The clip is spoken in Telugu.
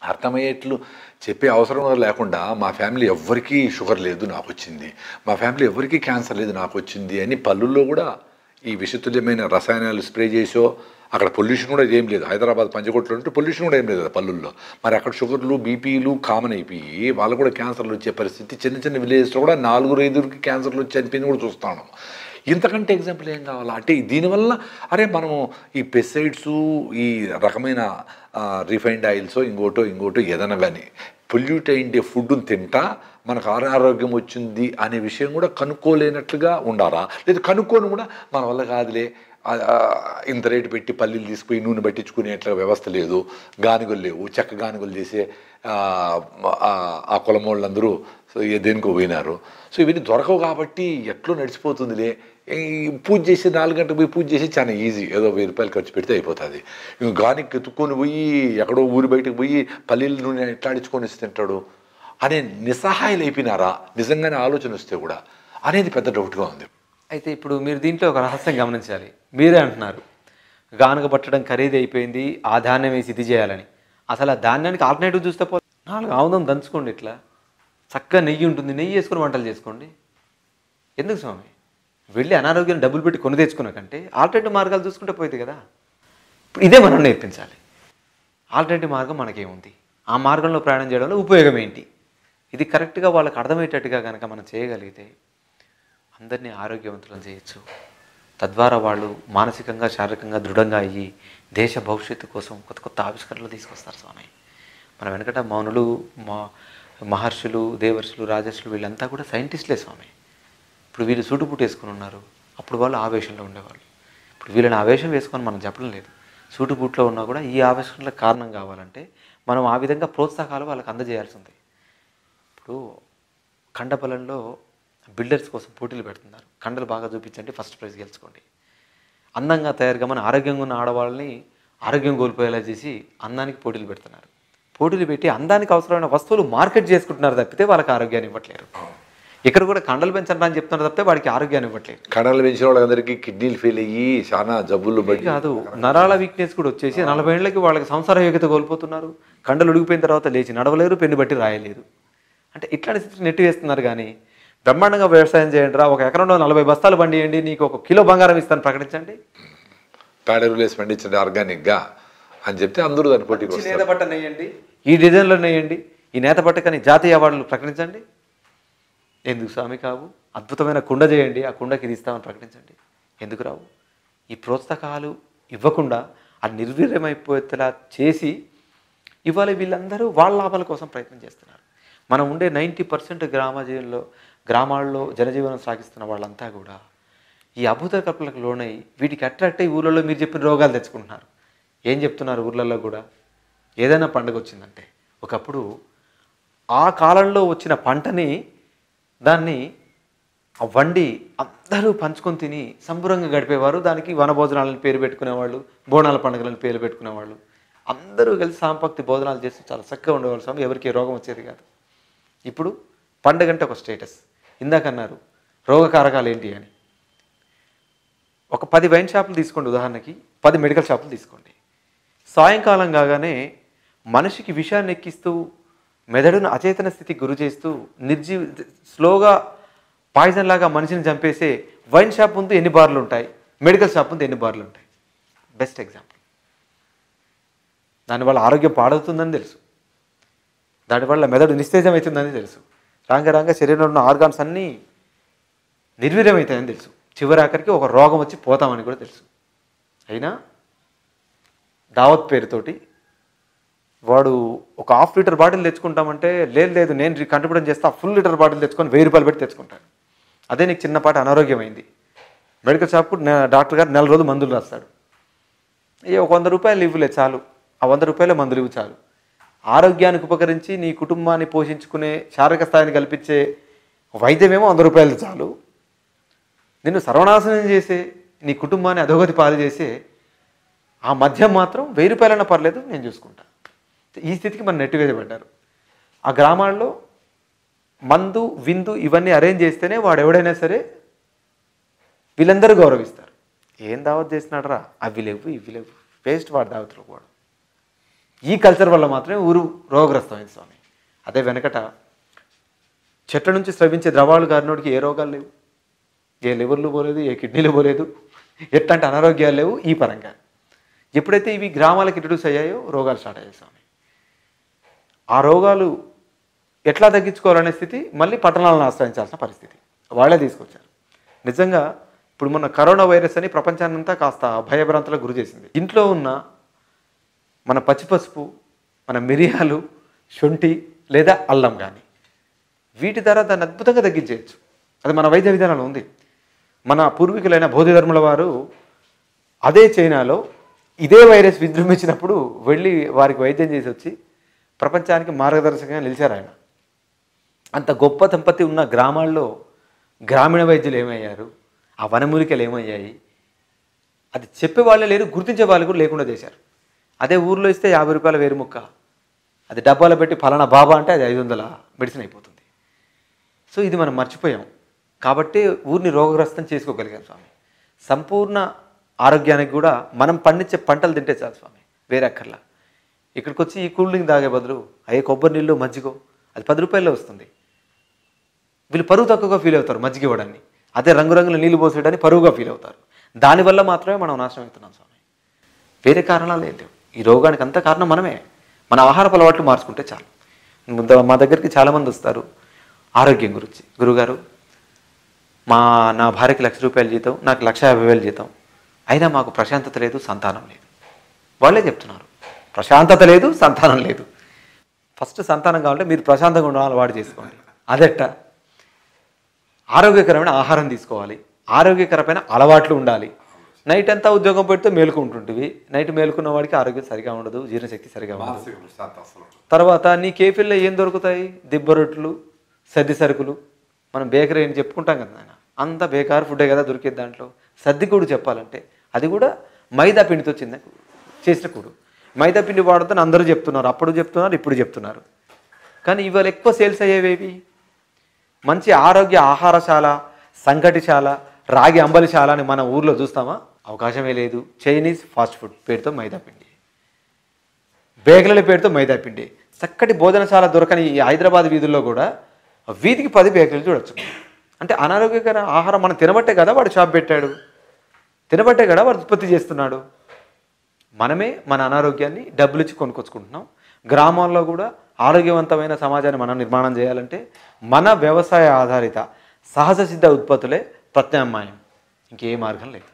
అర్థమయ్యేట్లు చెప్పే అవసరం లేకుండా మా ఫ్యామిలీ ఎవ్వరికీ షుగర్ లేదు నాకు వచ్చింది మా ఫ్యామిలీ ఎవరికీ క్యాన్సర్ లేదు నాకు వచ్చింది అని పళ్ళుల్లో కూడా ఈ విషతుల్యమైన రసాయనాలు స్ప్రే చేసో అక్కడ పొల్యూషన్ కూడా ఏం లేదు హైదరాబాద్ పంచకోట్లో ఉంటే పొల్యూషన్ కూడా ఏం లేదు కదా పళ్ళుల్లో మరి అక్కడ షుగర్లు బీపీలు కామన్ అయిపోయి వాళ్ళు కూడా క్యాన్సర్లు వచ్చే పరిస్థితి చిన్న చిన్న విలేజెస్లో కూడా నాలుగు ఐదుగురికి క్యాన్సర్లు వచ్చి చనిపోయింది కూడా చూస్తాను ఇంతకంటే ఎగ్జాంపుల్ ఏం కావాలా అంటే దీనివల్ల అరే మనము ఈ పెస్టిసైడ్స్ ఈ రకమైన రిఫైన్డ్ ఆయిల్స్ ఇంకోటో ఇంకోటో ఏదైనా కానీ పొల్యూట్ అయిండే ఫుడ్ని తింటా మనకు అనారోగ్యం వచ్చింది అనే విషయం కూడా కనుక్కోలేనట్లుగా ఉండాలా లేదు కనుక్కొని కూడా మన వల్ల కాదులే ఆ, ఆ, ఇంత రేటు పెట్టి పల్లీలు తీసుకుపోయి నూనె పట్టించుకునేట్ల వ్యవస్థ లేదు గానుగలు లేవు చెక్క గానుగలు చేసే ఆ, ఆ, ఆ కులం వాళ్ళందరూ సో ఏ దేనికో పోయినారు సో ఇవన్నీ దొరకవు కాబట్టి ఎట్లో నడిచిపోతుందిలే ఈ పూజ చేసి నాలుగు గంటలకు పోయి పూజ చేసి చాలా ఈజీ ఏదో వెయ్యి రూపాయలు ఖర్చు పెడితే అయిపోతుంది ఇంక గానికి ఎత్తుక్కొని పోయి ఎక్కడో ఊరి బయటకు పోయి పల్లీల నూనె ఎట్లాడించుకొని వచ్చి తింటాడు అనే నిస్సహాయాలు అయిపోయినారా నిజంగానే ఆలోచన వస్తే కూడా అనేది పెద్ద డౌట్గా ఉంది అయితే ఇప్పుడు మీరు దీంట్లో ఒక రహస్యం గమనించాలి మీరే అంటున్నారు గానుగ పట్టడం ఖరీదు అయిపోయింది ఆ ధాన్యం వేసి ఇది చేయాలని అసలు ఆ ధాన్యానికి ఆల్టర్నేటివ్ చూస్తే పో నాలుగు ఆముదం దంచుకోండి ఇట్లా చక్కగా నెయ్యి ఉంటుంది నెయ్యి వేసుకొని వంటలు చేసుకోండి ఎందుకు స్వామి వెళ్ళి అనారోగ్యం డబ్బులు పెట్టి కొని తెచ్చుకున్న కంటే ఆల్టర్నేటివ్ మార్గాలు చూసుకుంటే పోయింది కదా ఇప్పుడు ఇదే మనం నేర్పించాలి ఆల్టర్నేటివ్ మార్గం మనకేముంది ఆ మార్గంలో ప్రయాణం చేయడంలో ఉపయోగం ఏంటి ఇది కరెక్ట్గా వాళ్ళకి అర్థమయ్యేటట్టుగా కనుక మనం చేయగలిగితే అందరినీ ఆరోగ్యవంతులను చేయొచ్చు తద్వారా వాళ్ళు మానసికంగా శారీరకంగా దృఢంగా అయ్యి దేశ భవిష్యత్తు కోసం కొత్త కొత్త ఆవిష్కరణలు తీసుకొస్తారు స్వామి మన వెనకట మౌనులు మా మహర్షులు దేవర్షులు రాజర్షులు వీళ్ళంతా కూడా సైంటిస్టులే స్వామి ఇప్పుడు వీళ్ళు సూటుపుట్టు వేసుకొని ఉన్నారు అప్పుడు వాళ్ళు ఆవేశంలో ఉండేవాళ్ళు ఇప్పుడు వీళ్ళని ఆవేశం వేసుకొని మనం చెప్పడం లేదు సూటుబూట్లో ఉన్నా కూడా ఈ ఆవేశంలకు కారణం కావాలంటే మనం ఆ విధంగా ప్రోత్సాహాలు వాళ్ళకి అందజేయాల్సి ఉంది ఇప్పుడు కండపలంలో బిల్డర్స్ కోసం పోటీలు పెడుతున్నారు కండలు బాగా చూపించండి ఫస్ట్ ప్రైజ్ గెలుచుకోండి అందంగా తయారుగా మన ఆరోగ్యంగా ఉన్న ఆడవాళ్ళని ఆరోగ్యం కోల్పోయేలా చేసి అందానికి పోటీలు పెడుతున్నారు పోటీలు పెట్టి అందానికి అవసరమైన వస్తువులు మార్కెట్ చేసుకుంటున్నారు తప్పితే వాళ్ళకి ఆరోగ్యాన్ని ఇవ్వట్లేరు ఇక్కడ కూడా కండలు పెంచండి అని చెప్తున్నారు తప్పితే వాడికి ఆరోగ్యాన్ని ఇవ్వట్లేదు కణాలు పెంచిన వాళ్ళందరికీ కిడ్నీలు ఫెయిల్ అయ్యి చాలా జబ్బులు బట్టి కాదు నరాల వీక్నెస్ కూడా వచ్చేసి నలభై ఏళ్ళకి వాళ్ళకి సంసార యోగ్యత కోల్పోతున్నారు కండలు ఉడిగిపోయిన తర్వాత లేచి నడవలేరు పెన్ను బట్టి రాయలేరు అంటే ఇట్లాంటి స్థితికి నెట్టి వేస్తున్నారు కానీ బ్రహ్మాండంగా వ్యవసాయం చేయండి రా ఒక ఎకరంలో నలభై బస్తాలు పండియండి నీకు ఒక కిలో బంగారం ఇస్తాను ప్రకటించండి పేడెరువులు వేసి పండించండి ఆర్గానిక్గా అని చెప్తే అందరూ దాని పోటీకి ఈ వస్తారు నేత పట్ట నేయండి ఈ డిజైన్లో నేయండి ఈ నేత పట్ట కానీ జాతీయ అవార్డులు ప్రకటించండి ఎందుకు స్వామి కావు అద్భుతమైన కుండ చేయండి ఆ కుండకి ఇది ఇస్తామని ప్రకటించండి ఎందుకు రావు ఈ ప్రోత్సాహకాలు ఇవ్వకుండా ఆ నిర్వీర్యమైపోయేలా చేసి ఇవాళ వీళ్ళందరూ వాళ్ళ లాభాల కోసం ప్రయత్నం చేస్తున్నారు మనం ఉండే నైంటీ పర్సెంట్ గ్రామ జీవనంలో గ్రామాల్లో జనజీవనం సాగిస్తున్న వాళ్ళంతా కూడా ఈ అభూత కల్పనలకు లోనై వీటికి అట్రాక్ట్ అయ్యి ఊళ్ళలో మీరు చెప్పిన రోగాలు తెచ్చుకుంటున్నారు ఏం చెప్తున్నారు ఊర్లలో కూడా ఏదైనా పండుగ వచ్చిందంటే ఒకప్పుడు ఆ కాలంలో వచ్చిన పంటని దాన్ని ఆ వండి అందరూ పంచుకొని తిని సంబరంగా గడిపేవారు దానికి వనభోజనాలను పేరు పెట్టుకునేవాళ్ళు బోనాల పండుగలను పేరు పెట్టుకునేవాళ్ళు అందరూ కలిసి సాంపక్తి భోజనాలు చేసి చాలా చక్కగా ఉండేవాళ్ళు స్వామి ఎవరికి ఏ రోగం వచ్చేది కాదు ఇప్పుడు పండుగ అంటే ఒక స్టేటస్ ఇందాక అన్నారు రోగకారకాలు ఏంటి అని ఒక పది వైన్ షాపులు తీసుకోండి ఉదాహరణకి పది మెడికల్ షాపులు తీసుకోండి సాయంకాలం కాగానే మనిషికి విషయాన్ని ఎక్కిస్తూ మెదడును అచేతన స్థితికి గురి చేస్తూ నిర్జీవ స్లోగా పాయిజన్ లాగా మనిషిని చంపేసే వైన్ షాప్ ముందు ఎన్ని బార్లు ఉంటాయి మెడికల్ షాప్ ముందు ఎన్ని బార్లు ఉంటాయి బెస్ట్ ఎగ్జాంపుల్ దానివల్ల ఆరోగ్యం పాడవుతుందని తెలుసు దానివల్ల మెదడు నిస్తేజం అవుతుందని తెలుసు రాంగ రాంగ శరీరంలో ఉన్న ఆర్గాన్స్ అన్నీ నిర్వీర్యమవుతాయని తెలుసు చివరి ఆఖరికి ఒక రోగం వచ్చి పోతామని కూడా తెలుసు అయినా దావత్ పేరుతోటి వాడు ఒక హాఫ్ లీటర్ బాటిల్ తెచ్చుకుంటామంటే లేదు లేదు నేను కంట్రిబ్యూట్ చేస్తా ఫుల్ లీటర్ బాటిల్ తెచ్చుకొని వెయ్యి రూపాయలు పెట్టి తెచ్చుకుంటాను అదే నీకు చిన్నపాటి అనారోగ్యమైంది మెడికల్ షాప్కు నె- డాక్టర్ గారు నెల రోజులు మందులు రాస్తాడు ఏ ఒక వంద రూపాయలు ఇవ్వలే చాలు ఆ వంద రూపాయల మందులు ఇవ్వు చాలు ఆరోగ్యానికి ఉపకరించి నీ కుటుంబాన్ని పోషించుకునే శారీరక స్థాయిని కల్పించే వైద్యమేమో వంద రూపాయలు చాలు నిన్ను సర్వనాశనం చేసే నీ కుటుంబాన్ని అధోగతి పాలు చేసే ఆ మద్యం మాత్రం వెయ్యి రూపాయలైనా పర్లేదు నేను చూసుకుంటా ఈ స్థితికి మనం నెట్టివేయబడ్డారు ఆ గ్రామాల్లో మందు విందు ఇవన్నీ అరేంజ్ చేస్తేనే వాడు ఎవడైనా సరే వీళ్ళందరూ గౌరవిస్తారు ఏం దావత్ చేసినాడరా అవి లేవు ఇవి లేవు వేస్ట్ వాడు దావత్లో కూడా ఈ కల్చర్ వల్ల మాత్రమే ఊరు రోగగ్రస్తమైంది స్వామి అదే వెనకట చెట్ల నుంచి స్రవించే ద్రవాలు గారినోడికి ఏ రోగాలు లేవు ఏ లివర్లు పోలేదు ఏ కిడ్నీలు పోలేదు ఎట్లాంటి అనారోగ్యాలు లేవు ఈ పరంగా ఎప్పుడైతే ఇవి గ్రామాలకు ఇంట్రడ్యూస్ అయ్యాయో రోగాలు స్టార్ట్ అయ్యాయి స్వామి ఆ రోగాలు ఎట్లా తగ్గించుకోవాలనే స్థితి మళ్ళీ పట్టణాలను ఆశ్రయించాల్సిన పరిస్థితి వాళ్ళే తీసుకొచ్చారు నిజంగా ఇప్పుడు మొన్న కరోనా వైరస్ అని ప్రపంచాన్నంతా కాస్త భయభ్రాంతులకు గురి చేసింది ఇంట్లో ఉన్న మన పచ్చిపసుపు మన మిరియాలు శొంఠి లేదా అల్లం కానీ వీటి ద్వారా దాన్ని అద్భుతంగా తగ్గించేయచ్చు అది మన వైద్య విధానంలో ఉంది మన పూర్వీకులైన బౌద్ధధర్ముల వారు అదే చైనాలో ఇదే వైరస్ విజృంభించినప్పుడు వెళ్ళి వారికి వైద్యం చేసి వచ్చి ప్రపంచానికి మార్గదర్శకంగా నిలిచారు ఆయన అంత గొప్ప దంపతి ఉన్న గ్రామాల్లో గ్రామీణ వైద్యులు ఏమయ్యారు ఆ వనమూలికలు ఏమయ్యాయి అది చెప్పే వాళ్ళే లేరు గుర్తించే వాళ్ళు కూడా లేకుండా చేశారు అదే ఊర్లో ఇస్తే యాభై రూపాయల వేరు ముక్క అది డబ్బాలో పెట్టి ఫలానా బాబా అంటే అది ఐదు వందల మెడిసిన్ అయిపోతుంది సో ఇది మనం మర్చిపోయాం కాబట్టి ఊరిని రోగగ్రస్తం చేసుకోగలిగాం స్వామి సంపూర్ణ ఆరోగ్యానికి కూడా మనం పండించే పంటలు తింటే చాలు స్వామి వేరే అక్కర్లా ఇక్కడికి వచ్చి ఈ కూల్ డ్రింక్ తాగే బదులు అయ్యే కొబ్బరి నీళ్ళు మజ్జిగో అది పది రూపాయల్లో వస్తుంది వీళ్ళు పరువు తక్కువగా ఫీల్ అవుతారు మజ్జిగ ఇవ్వడాన్ని అదే రంగురంగుల నీళ్లు పోసేయడాన్ని పరువుగా ఫీల్ అవుతారు దానివల్ల మాత్రమే మనం నాశనం అవుతున్నాం స్వామి వేరే కారణాలు ఏం లేవు ఈ రోగానికి అంత కారణం మనమే మన ఆహారపు అలవాట్లు మార్చుకుంటే చాలు ముందు మా దగ్గరికి చాలామంది వస్తారు ఆరోగ్యం గురించి గురుగారు మా నా భార్యకి లక్ష రూపాయల జీతం నాకు లక్ష యాభై వేలు జీతం అయినా మాకు ప్రశాంతత లేదు సంతానం లేదు వాళ్ళే చెప్తున్నారు ప్రశాంతత లేదు సంతానం లేదు ఫస్ట్ సంతానం కావాలంటే మీరు ప్రశాంతంగా ఉండాలి అలవాటు చేసుకోండి అదెట్ట ఆరోగ్యకరమైన ఆహారం తీసుకోవాలి ఆరోగ్యకరమైన అలవాట్లు ఉండాలి నైట్ అంతా ఉద్యోగం పెడితే మేలుకుంటుంటివి నైట్ మేలుకున్న వాడికి ఆరోగ్యం సరిగా ఉండదు జీర్ణశక్తి సరిగా ఉండదు మానసిక ప్రశాంతత అసలు తర్వాత నీ కేఫీల్లో ఏం దొరుకుతాయి దిబ్బరొట్లు సద్ది సరుకులు మనం బేకరీ అని చెప్పుకుంటాం కదా నాయన అంత బేకార్ ఫుడ్డే కదా దొరికేది దాంట్లో సద్ది కూడు చెప్పాలంటే అది కూడా మైదా పిండితో చిన్న చేసిన కూడు మైదా పిండి వాడుతాను అందరూ చెప్తున్నారు అప్పుడు చెప్తున్నారు ఇప్పుడు చెప్తున్నారు కానీ ఇవాళ ఎక్కువ సేల్స్ అయ్యేవేవి మంచి ఆరోగ్య ఆహారశాల సంకటిశాల రాగి అంబలిశాల అని మన ఊర్లో చూస్తామా అవకాశమే లేదు చైనీస్ ఫాస్ట్ ఫుడ్ పేరుతో మైదా పిండి బేకరీల పేరుతో మైదా పిండి చక్కటి భోజనశాల దొరకని ఈ హైదరాబాద్ వీధుల్లో కూడా వీధికి పది బేకరీలు చూడొచ్చు అంటే అనారోగ్యకర ఆహారం మనం తినబట్టే కదా వాడు షాప్ పెట్టాడు తినబట్టే కదా వాడు ఉత్పత్తి చేస్తున్నాడు మనమే మన అనారోగ్యాన్ని డబ్బులు ఇచ్చి కొనుక్కొచ్చుకుంటున్నాం గ్రామాల్లో కూడా ఆరోగ్యవంతమైన సమాజాన్ని మనం నిర్మాణం చేయాలంటే మన వ్యవసాయ ఆధారిత సహజ సిద్ధ ఉత్పత్తులే ప్రత్యామ్నాయం ఇంకే మార్గం లేదు